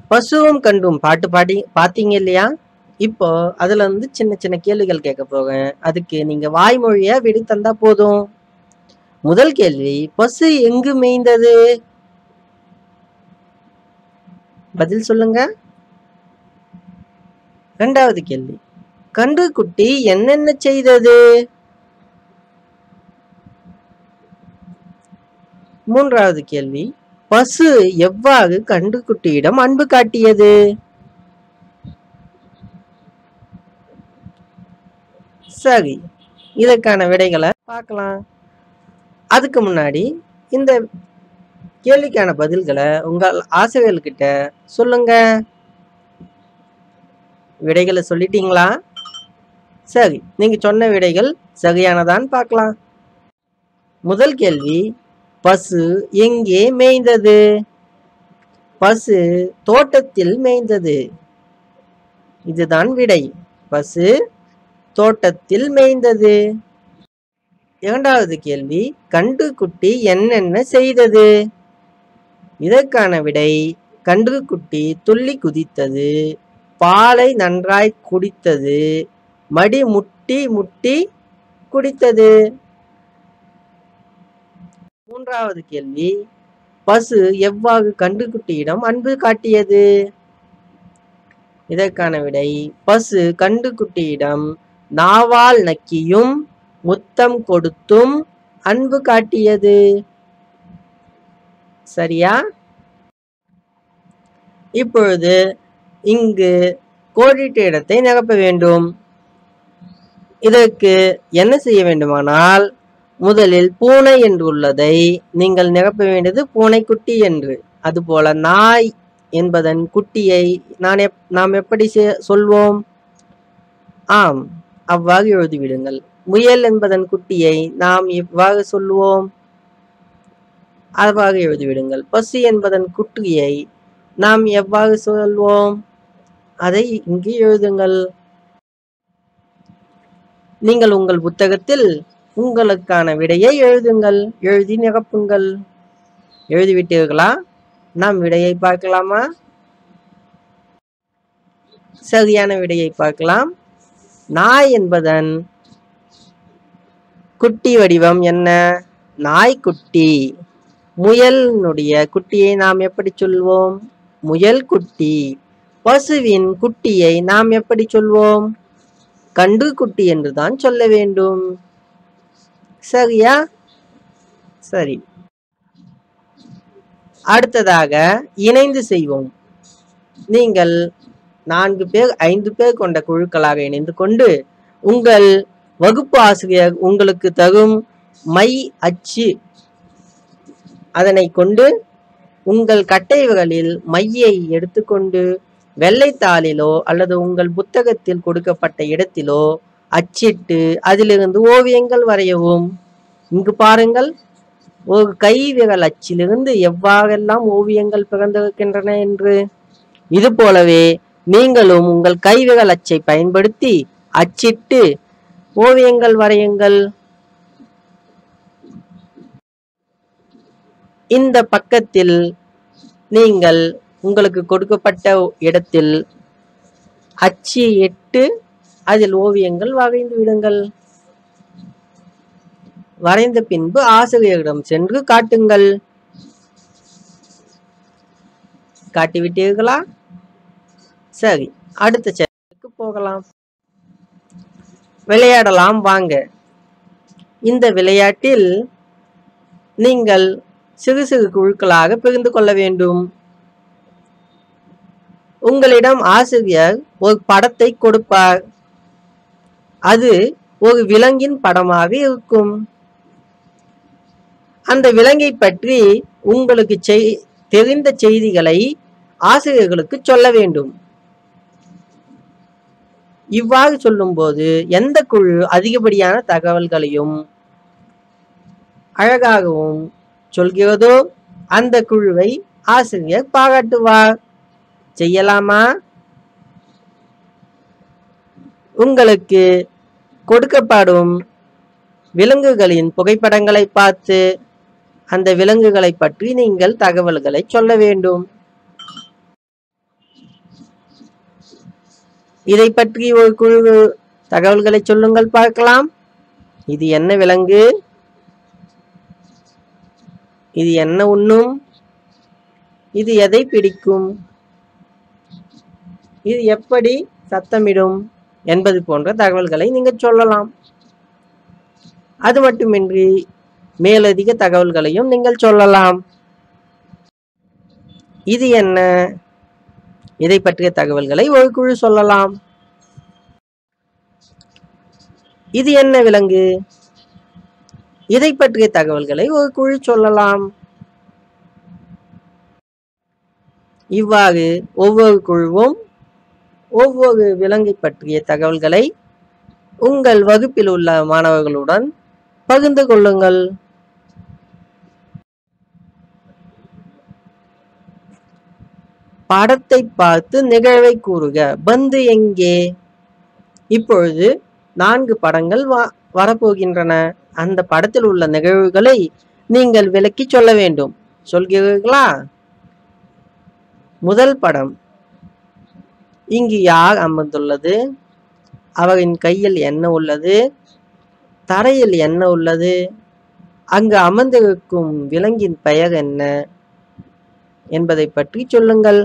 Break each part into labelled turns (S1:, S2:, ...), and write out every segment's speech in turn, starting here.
S1: பசுவும் கண்டும் பாட்டு பாடி பார்த்தீங்க இல்லையா இப்போ அதுல இருந்து சின்ன சின்ன கேள்விகள் கேட்க போறேன் அதுக்கு நீங்க வாய்மொழியா விடை தந்தா போதும் முதல் கேள்வி பசு எங்கு மேய்ந்தது பதில் சொல்லுங்க இரண்டாவது கேள்வி கன்றுக்குட்டி என்னென்ன செய்தது மூன்றாவது கேள்வி பசு எவ்வாறு கன்றுக்குட்டியிடம் அன்பு காட்டியது சரி இதற்கான விடைகளை பார்க்கலாம் அதுக்கு முன்னாடி இந்த கேள்விக்கான பதில்களை உங்கள் ஆசிரியர்கிட்ட சொல்லுங்க விடைகளை சொல்லிட்டீங்களா சரி நீங்க சொன்ன விடைகள் சரியானதான்னு பார்க்கலாம் முதல் கேள்வி பசு எங்கே மேய்ந்தது பசு தோட்டத்தில் மேய்ந்தது இதுதான் விடை பசு தோட்டத்தில் மேய்ந்தது இரண்டாவது கேள்வி கன்றுக்குட்டி என்னென்ன செய்தது இதற்கான விடை கன்றுக்குட்டி துள்ளி குதித்தது பாலை நன்றாய் குடித்தது மடி முட்டி முட்டி குடித்தது மூன்றாவது கேள்வி பசு எவ்வாறு கன்றுக்குட்டியிடம் அன்பு காட்டியது இதற்கான விடை பசு கன்றுக்குட்டியிடம் நாவால் நக்கியும் முத்தம் கொடுத்தும் அன்பு காட்டியது சரியா இப்பொழுது இங்கு கோடிட்ட இடத்தை நிரப்ப வேண்டும் இதற்கு என்ன செய்ய வேண்டுமானால் முதலில் பூனை என்று உள்ளதை நீங்கள் நிரப்ப வேண்டியது பூனைக்குட்டி என்று அதுபோல நாய் என்பதன் குட்டியை நான் எப் நாம் எப்படி செ- சொல்வோம் ஆம் அவ்வாறு எழுதிவிடுங்கள் முயல் என்பதன் குட்டியை நாம் எவ்வாறு சொல்லுவோம் அவ்வாறு எழுதிவிடுங்கள் பசு என்பதன் குட்டியை நாம் எவ்வாறு சொல்வோம் அதை இங்கு எழுதுங்கள் நீங்கள் உங்கள் புத்தகத்தில் உங்களுக்கான விடையை எழுதுங்கள் எழுதி நிரப்புங்கள் எழுதிவிட்டீர்களா நாம் விடையை பார்க்கலாமா சரியான விடையை பார்க்கலாம் நாய் என்பதன் குட்டி வடிவம் என்ன நாய்க்குட்டி முயலினுடைய குட்டியை நாம் எப்படி சொல்வோம் முயல் குட்டி பசுவின் குட்டியை நாம் எப்படி சொல்வோம் கன்று குட்டி என்றுதான் சொல்ல வேண்டும் சரியா சரி அடுத்ததாக இணைந்து செய்வோம் நீங்கள் நான்கு பேர் ஐந்து பேர் கொண்ட குழுக்களாக இணைந்து கொண்டு உங்கள் வகுப்பு ஆசிரியர் உங்களுக்கு தரும் மை அச்சு அதனை கொண்டு உங்கள் கட்டை விரலில் மையை எடுத்துக்கொண்டு வெள்ளைத்தாளிலோ அல்லது உங்கள் புத்தகத்தில் கொடுக்கப்பட்ட இடத்திலோ அச்சிட்டு அதிலிருந்து ஓவியங்கள் வரையவும் இங்கு பாருங்கள் ஒரு கை விரல் அச்சிலிருந்து எவ்வாறெல்லாம் ஓவியங்கள் பிறந்திருக்கின்றன என்று இது போலவே நீங்களும் உங்கள் கை விரல் அச்சை பயன்படுத்தி அச்சிட்டு ஓவியங்கள் வரையுங்கள் இந்த பக்கத்தில் நீங்கள் உங்களுக்கு கொடுக்கப்பட்ட இடத்தில் அச்சு இட்டு அதில் ஓவியங்கள் வரைந்து விடுங்கள் வரைந்த பின்பு ஆசிரியரிடம் சென்று காட்டுங்கள் காட்டிவிட்டீர்களா சரி அடுத்த செயலுக்கு போகலாம் விளையாடலாம் வாங்க இந்த விளையாட்டில் நீங்கள் சிறு சிறு குழுக்களாக பிரிந்து கொள்ள வேண்டும் உங்களிடம் ஆசிரியர் ஒரு படத்தை கொடுப்பார் அது ஒரு விலங்கின் படமாக இருக்கும் அந்த விலங்கை பற்றி உங்களுக்கு செய்- தெரிந்த செய்திகளை ஆசிரியர்களுக்கு சொல்ல வேண்டும் இவ்வாறு சொல்லும்போது எந்த குழு அதிகப்படியான தகவல்களையும் அழகாகவும் சொல்கிறதோ அந்த குழுவை ஆசிரியர் பாராட்டுவார் செய்யலாமா உங்களுக்கு கொடுக்கப்படும் விலங்குகளின் புகைப்படங்களை பார்த்து அந்த விலங்குகளை பற்றி நீங்கள் தகவல்களை சொல்ல வேண்டும் இதை பற்றி ஒரு குழு தகவல்களை சொல்லுங்கள் பார்க்கலாம் இது என்ன விலங்கு இது என்ன உண்ணும் இது எதை பிடிக்கும் இது எப்படி சத்தமிடும் என்பது போன்ற தகவல்களை நீங்கள் சொல்லலாம் அது மட்டுமின்றி மேலதிக தகவல்களையும் நீங்கள் சொல்லலாம் இது என்ன இதை பற்றிய தகவல்களை ஒரு குழு சொல்லலாம் இது என்ன விலங்கு இதை பற்றிய தகவல்களை ஒரு குழு சொல்லலாம் இவ்வாறு ஒவ்வொரு குழுவும் ஒவ்வொரு விலங்கை பற்றிய தகவல்களை உங்கள் வகுப்பில் உள்ள மாணவர்களுடன் பகிர்ந்து கொள்ளுங்கள் படத்தை பார்த்து நிகழ்வை கூறுக பந்து எங்கே இப்பொழுது நான்கு படங்கள் வ- வரப்போகின்றன அந்த படத்தில் உள்ள நிகழ்வுகளை நீங்கள் விளக்கி சொல்ல வேண்டும் சொல்கிறீர்களா முதல் படம் இங்கு யார் அமர்ந்துள்ளது அவரின் கையில் என்ன உள்ளது தரையில் என்ன உள்ளது அங்கு அமர்ந்திருக்கும் விலங்கின் பெயர் என்ன என்பதை பற்றி சொல்லுங்கள்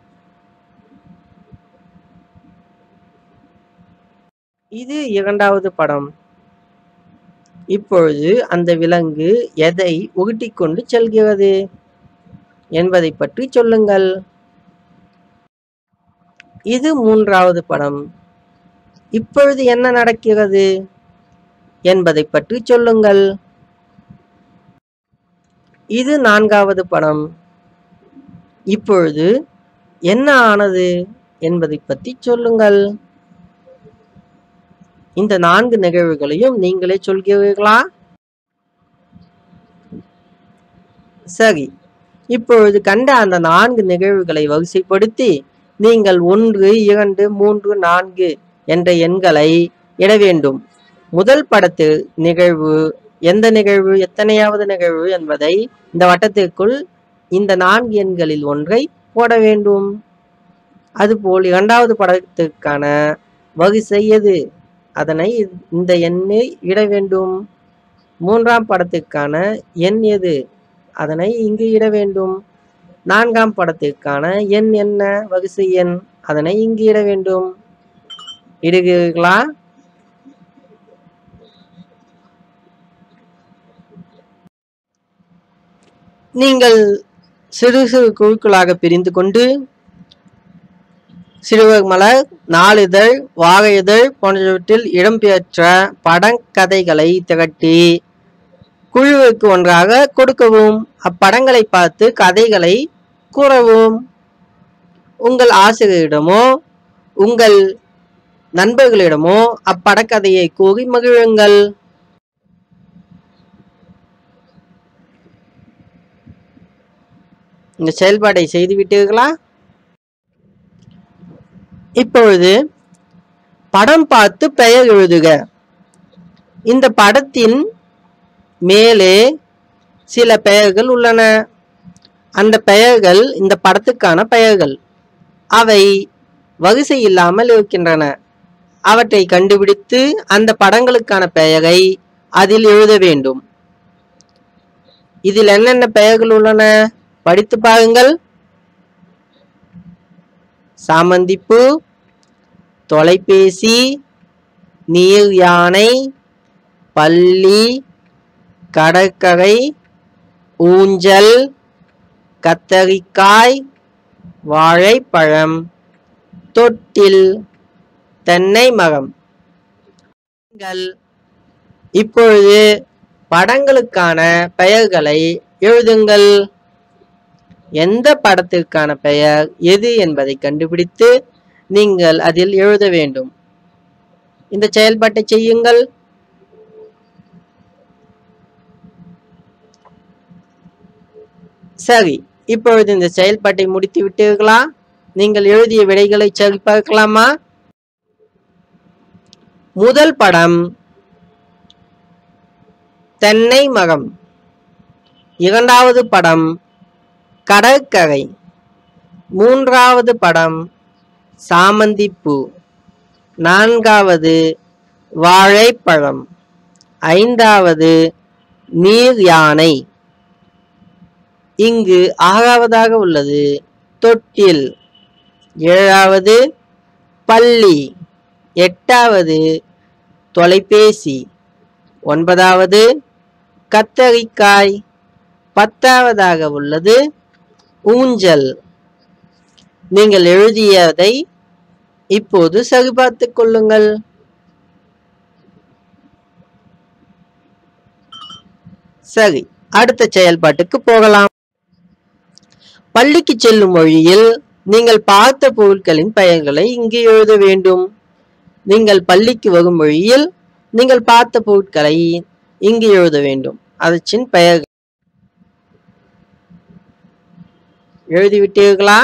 S1: இது இரண்டாவது படம் இப்பொழுது அந்த விலங்கு எதை உருட்டிக் கொண்டு செல்கிறது என்பதை பற்றி சொல்லுங்கள் இது மூன்றாவது படம் இப்பொழுது என்ன நடக்கிறது என்பதை பற்றி சொல்லுங்கள் இது நான்காவது படம் இப்பொழுது என்ன ஆனது என்பதை பற்றி சொல்லுங்கள் இந்த நான்கு நிகழ்வுகளையும் நீங்களே சொல்கிறீர்களா சரி இப்பொழுது கண்ட அந்த நான்கு நிகழ்வுகளை வரிசைப்படுத்தி நீங்கள் ஒன்று இரண்டு மூன்று நான்கு என்ற எண்களை இட வேண்டும் முதல் படத்து நிகழ்வு எந்த நிகழ்வு எத்தனையாவது நிகழ்வு என்பதை இந்த வட்டத்திற்குள் இந்த நான்கு எண்களில் ஒன்றை போட வேண்டும் அதுபோல் இரண்டாவது படத்திற்கான வரிசை எது அதனை இந்த எண்ணை இட வேண்டும் மூன்றாம் படத்திற்கான எண் எது அதனை இங்கு இட வேண்டும் நான்காம் படத்திற்கான எண் என்ன வரிசை எண் அதனை இங்கு இட வேண்டும் இடுகிறீர்களா நீங்கள் சிறு சிறு குழுக்களாக பிரிந்து கொண்டு சிறுவர் மலர் நாளிதழ் வாகை இதழ் போன்றவற்றில் இடம்பெற்ற படக்கதைகளை திரட்டி குழுவுக்கு ஒன்றாக கொடுக்கவும் அப்படங்களை பார்த்து கதைகளை கூறவும் உங்கள் ஆசிரியரிடமோ உங்கள் நண்பர்களிடமோ அப்படக்கதையை கூறி மகிழுங்கள் இந்த செயல்பாடை செய்து விட்டீர்களா இப்பொழுது படம் பார்த்து பெயர் எழுதுக இந்த படத்தின் மேலே சில பெயர்கள் உள்ளன அந்த பெயர்கள் இந்த படத்துக்கான பெயர்கள் அவை வரிசை இல்லாமல் இருக்கின்றன அவற்றை கண்டுபிடித்து அந்த படங்களுக்கான பெயரை அதில் எழுத வேண்டும் இதில் என்னென்ன பெயர்கள் உள்ளன படித்து பாருங்கள் சாமந்திப்பூ தொலைபேசி நீர் யானை பள்ளி கடற்கரை ஊஞ்சல் கத்தரிக்காய் வாழைப்பழம் தொட்டில் தென்னை மரம் நீங்கள் இப்பொழுது படங்களுக்கான பெயர்களை எழுதுங்கள் எந்த படத்திற்கான பெயர் எது என்பதை கண்டுபிடித்து நீங்கள் அதில் எழுத வேண்டும் இந்த செயல்பாட்டை செய்யுங்கள் சரி இப்பொழுது இந்த செயல்பாட்டை முடித்து விட்டீர்களா நீங்கள் எழுதிய விடைகளை சரி பார்க்கலாமா முதல் படம் தென்னை மரம் இரண்டாவது படம் கடற்கரை மூன்றாவது படம் சாமந்திப்பூ நான்காவது வாழைப்பழம் ஐந்தாவது நீர் யானை இங்கு ஆறாவதாக உள்ளது தொட்டில் ஏழாவது பள்ளி எட்டாவது தொலைபேசி ஒன்பதாவது கத்தரிக்காய் பத்தாவதாக உள்ளது ஊஞ்சல் நீங்கள் எழுதியதை இப்போது சரிபார்த்துக் கொள்ளுங்கள் சரி அடுத்த செயல்பாட்டுக்கு போகலாம் பள்ளிக்கு செல்லும் வழியில் நீங்கள் பார்த்த பொருட்களின் பெயர்களை இங்கு எழுத வேண்டும் நீங்கள் பள்ளிக்கு வரும் வழியில் நீங்கள் பார்த்த பொருட்களை இங்கு எழுத வேண்டும் அவற்றின் பெயர் எழுதிவிட்டீர்களா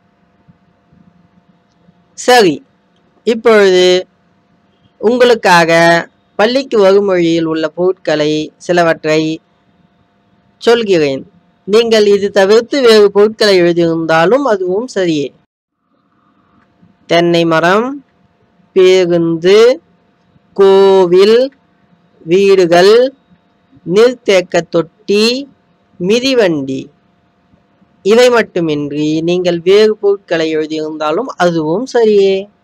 S1: சரி இப்பொழுது உங்களுக்காக பள்ளிக்கு வரும் வழியில் உள்ள பொருட்களை சிலவற்றை சொல்கிறேன் நீங்கள் இது தவிர்த்து வேறு பொருட்களை எழுதியிருந்தாலும் அதுவும் சரியே தென்னை மரம் பேருந்து கோவில் வீடுகள் நீர்த்தேக்க தொட்டி மிதிவண்டி இவை மட்டுமின்றி நீங்கள் வேறு பொருட்களை எழுதியிருந்தாலும் அதுவும் சரியே